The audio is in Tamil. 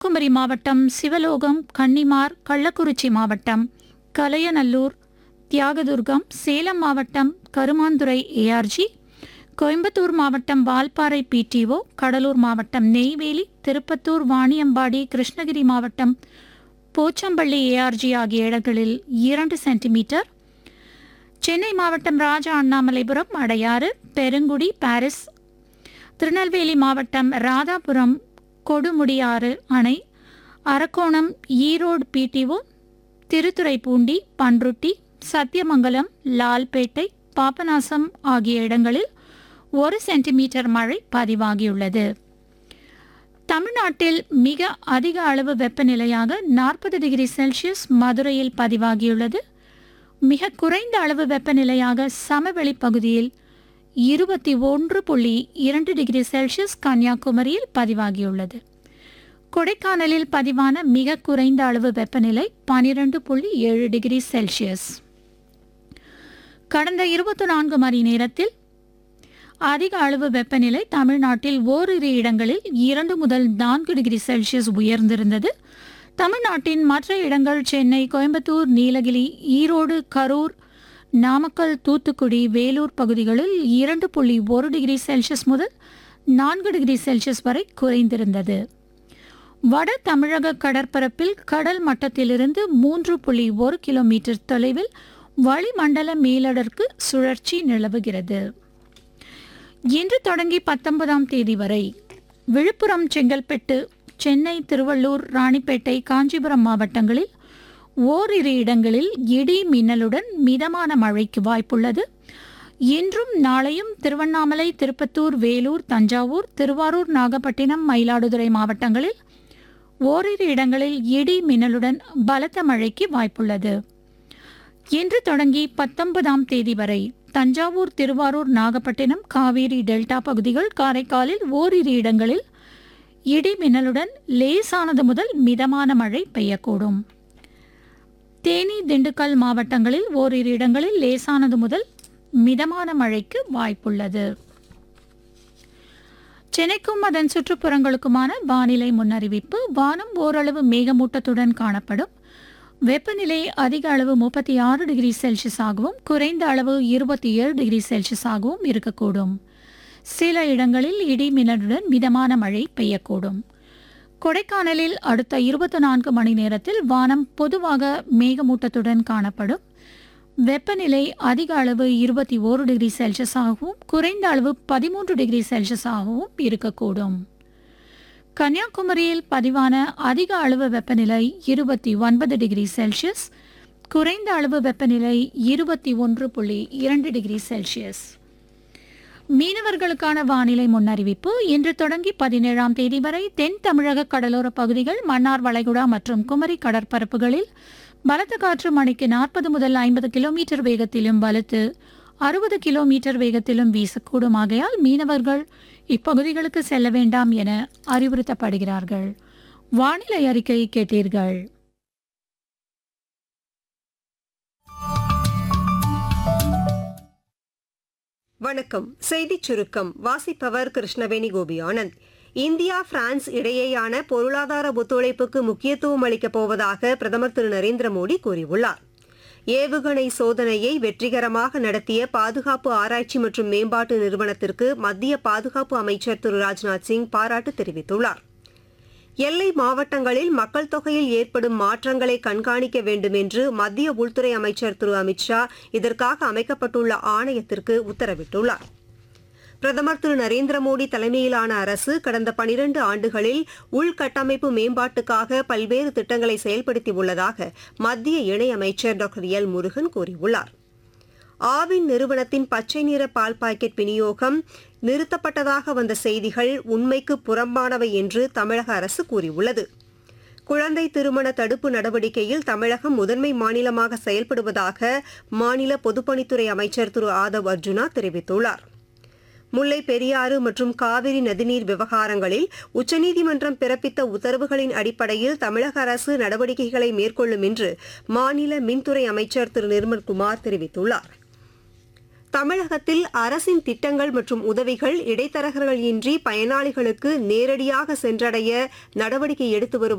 கன்னியாகுமரி மாவட்டம் சிவலோகம் கன்னிமார் கள்ளக்குறிச்சி மாவட்டம் கலையநல்லூர் தியாகதுர்கம் சேலம் மாவட்டம் கருமாந்துறை ஏஆர்ஜி கோயம்புத்தூர் மாவட்டம் வால்பாறை பிடிஓ கடலூர் மாவட்டம் நெய்வேலி திருப்பத்தூர் வாணியம்பாடி கிருஷ்ணகிரி மாவட்டம் போச்சம்பள்ளி ஏஆர்ஜி ஆகிய இடங்களில் இரண்டு சென்டிமீட்டர் சென்னை மாவட்டம் ராஜா அண்ணாமலைபுரம் அடையாறு பெருங்குடி பாரிஸ் திருநெல்வேலி மாவட்டம் ராதாபுரம் கொடுமுடியாறு அணை அரக்கோணம் ஈரோடு பிடிஓ திருத்துறைப்பூண்டி பன்ருட்டி சத்தியமங்கலம் லால்பேட்டை பாபநாசம் ஆகிய இடங்களில் ஒரு சென்டிமீட்டர் மழை பதிவாகியுள்ளது தமிழ்நாட்டில் மிக அதிக அளவு வெப்பநிலையாக நாற்பது டிகிரி செல்சியஸ் மதுரையில் பதிவாகியுள்ளது மிக குறைந்த அளவு வெப்பநிலையாக சமவெளி பகுதியில் இருபத்தி ஒன்று புள்ளி இரண்டு டிகிரி செல்சியஸ் கன்னியாகுமரியில் பதிவாகியுள்ளது கொடைக்கானலில் பதிவான மிக குறைந்த அளவு வெப்பநிலை பனிரெண்டு புள்ளி ஏழு டிகிரி செல்சியஸ் கடந்த இருபத்தி நான்கு மணி நேரத்தில் அதிக அளவு வெப்பநிலை தமிழ்நாட்டில் ஓரிரு இடங்களில் இரண்டு முதல் நான்கு டிகிரி செல்சியஸ் உயர்ந்திருந்தது தமிழ்நாட்டின் மற்ற இடங்கள் சென்னை கோயம்புத்தூர் நீலகிரி ஈரோடு கரூர் நாமக்கல் தூத்துக்குடி வேலூர் பகுதிகளில் இரண்டு புள்ளி ஒரு டிகிரி செல்சியஸ் முதல் நான்கு டிகிரி செல்சியஸ் வரை குறைந்திருந்தது வட தமிழக கடற்பரப்பில் கடல் மட்டத்திலிருந்து மூன்று புள்ளி ஒரு கிலோமீட்டர் தொலைவில் வளிமண்டல மேலடற்கு சுழற்சி நிலவுகிறது இன்று தொடங்கி பத்தொன்பதாம் தேதி வரை விழுப்புரம் செங்கல்பட்டு சென்னை திருவள்ளூர் ராணிப்பேட்டை காஞ்சிபுரம் மாவட்டங்களில் ஓரிரு இடங்களில் இடி மின்னலுடன் மிதமான மழைக்கு வாய்ப்புள்ளது இன்றும் நாளையும் திருவண்ணாமலை திருப்பத்தூர் வேலூர் தஞ்சாவூர் திருவாரூர் நாகப்பட்டினம் மயிலாடுதுறை மாவட்டங்களில் ஓரிரு இடங்களில் இடி மின்னலுடன் பலத்த மழைக்கு வாய்ப்புள்ளது இன்று தொடங்கி பத்தொன்பதாம் தேதி வரை தஞ்சாவூர் திருவாரூர் நாகப்பட்டினம் காவேரி டெல்டா பகுதிகள் காரைக்காலில் ஓரிரு இடங்களில் இடி மின்னலுடன் லேசானது முதல் மிதமான மழை பெய்யக்கூடும் தேனி திண்டுக்கல் மாவட்டங்களில் ஓரிரு இடங்களில் லேசானது முதல் மிதமான மழைக்கு வாய்ப்புள்ளது சென்னைக்கும் அதன் சுற்றுப்புறங்களுக்குமான வானிலை முன்னறிவிப்பு வானம் ஓரளவு மேகமூட்டத்துடன் காணப்படும் வெப்பநிலை அதிக அளவு முப்பத்தி ஆறு டிகிரி செல்சியஸ் ஆகவும் குறைந்த அளவு இருபத்தி ஏழு டிகிரி செல்சியஸ் ஆகவும் இருக்கக்கூடும் சில இடங்களில் இடி மின்னலுடன் மிதமான மழை பெய்யக்கூடும் கொடைக்கானலில் அடுத்த இருபத்தி நான்கு மணி நேரத்தில் வானம் பொதுவாக மேகமூட்டத்துடன் காணப்படும் வெப்பநிலை அதிக அளவு இருபத்தி ஓரு டிகிரி செல்சியஸ் ஆகவும் குறைந்த அளவு பதிமூன்று டிகிரி செல்சியஸ் ஆகவும் இருக்கக்கூடும் கன்னியாகுமரியில் பதிவான அதிக அளவு வெப்பநிலை இருபத்தி ஒன்பது டிகிரி செல்சியஸ் குறைந்த அளவு வெப்பநிலை இருபத்தி ஒன்று புள்ளி இரண்டு டிகிரி செல்சியஸ் மீனவர்களுக்கான வானிலை முன்னறிவிப்பு இன்று தொடங்கி பதினேழாம் தேதி வரை தென் தமிழக கடலோர பகுதிகள் மன்னார் வளைகுடா மற்றும் குமரி கடற்பரப்புகளில் பலத்த காற்று மணிக்கு நாற்பது முதல் ஐம்பது கிலோமீட்டர் வேகத்திலும் பலத்து அறுபது கிலோமீட்டர் வேகத்திலும் வீசக்கூடும் ஆகையால் மீனவர்கள் இப்பகுதிகளுக்கு செல்ல வேண்டாம் என அறிவுறுத்தப்படுகிறார்கள் வானிலை அறிக்கை கேட்டீர்கள் வணக்கம் செய்திச் சுருக்கம் வாசிப்பவர் கிருஷ்ணவேணி கோபி ஆனந்த் இந்தியா பிரான்ஸ் இடையேயான பொருளாதார ஒத்துழைப்புக்கு முக்கியத்துவம் அளிக்கப் போவதாக பிரதமர் திரு நரேந்திர மோடி கூறியுள்ளார் ஏவுகணை சோதனையை வெற்றிகரமாக நடத்திய பாதுகாப்பு ஆராய்ச்சி மற்றும் மேம்பாட்டு நிறுவனத்திற்கு மத்திய பாதுகாப்பு அமைச்சர் திரு ராஜ்நாத் சிங் பாராட்டு தெரிவித்துள்ளார் எல்லை மாவட்டங்களில் மக்கள் தொகையில் ஏற்படும் மாற்றங்களை கண்காணிக்க வேண்டும் என்று மத்திய உள்துறை அமைச்சர் திரு அமித்ஷா இதற்காக அமைக்கப்பட்டுள்ள ஆணையத்திற்கு உத்தரவிட்டுள்ளார் பிரதமர் திரு நரேந்திர மோடி தலைமையிலான அரசு கடந்த பனிரண்டு ஆண்டுகளில் உள்கட்டமைப்பு மேம்பாட்டுக்காக பல்வேறு திட்டங்களை செயல்படுத்தியுள்ளதாக மத்திய இணையமைச்சர் டாக்டர் எல் முருகன் கூறியுள்ளார் ஆவின் நிறுவனத்தின் பச்சை நிற பால் பாக்கெட் விநியோகம் நிறுத்தப்பட்டதாக வந்த செய்திகள் உண்மைக்கு புறம்பானவை என்று தமிழக அரசு கூறியுள்ளது குழந்தை திருமண தடுப்பு நடவடிக்கையில் தமிழகம் முதன்மை மாநிலமாக செயல்படுவதாக மாநில பொதுப்பணித்துறை அமைச்சர் திரு ஆதவ் அர்ஜுனா தெரிவித்துள்ளார் முல்லை பெரியாறு மற்றும் காவிரி நதிநீர் விவகாரங்களில் உச்சநீதிமன்றம் பிறப்பித்த உத்தரவுகளின் அடிப்படையில் தமிழக அரசு நடவடிக்கைகளை மேற்கொள்ளும் என்று மாநில மின்துறை அமைச்சர் திரு நிர்மல்குமார் தெரிவித்துள்ளார் தமிழகத்தில் அரசின் திட்டங்கள் மற்றும் உதவிகள் இடைத்தரகர்கள் இன்றி பயனாளிகளுக்கு நேரடியாக சென்றடைய நடவடிக்கை எடுத்து வருவதாக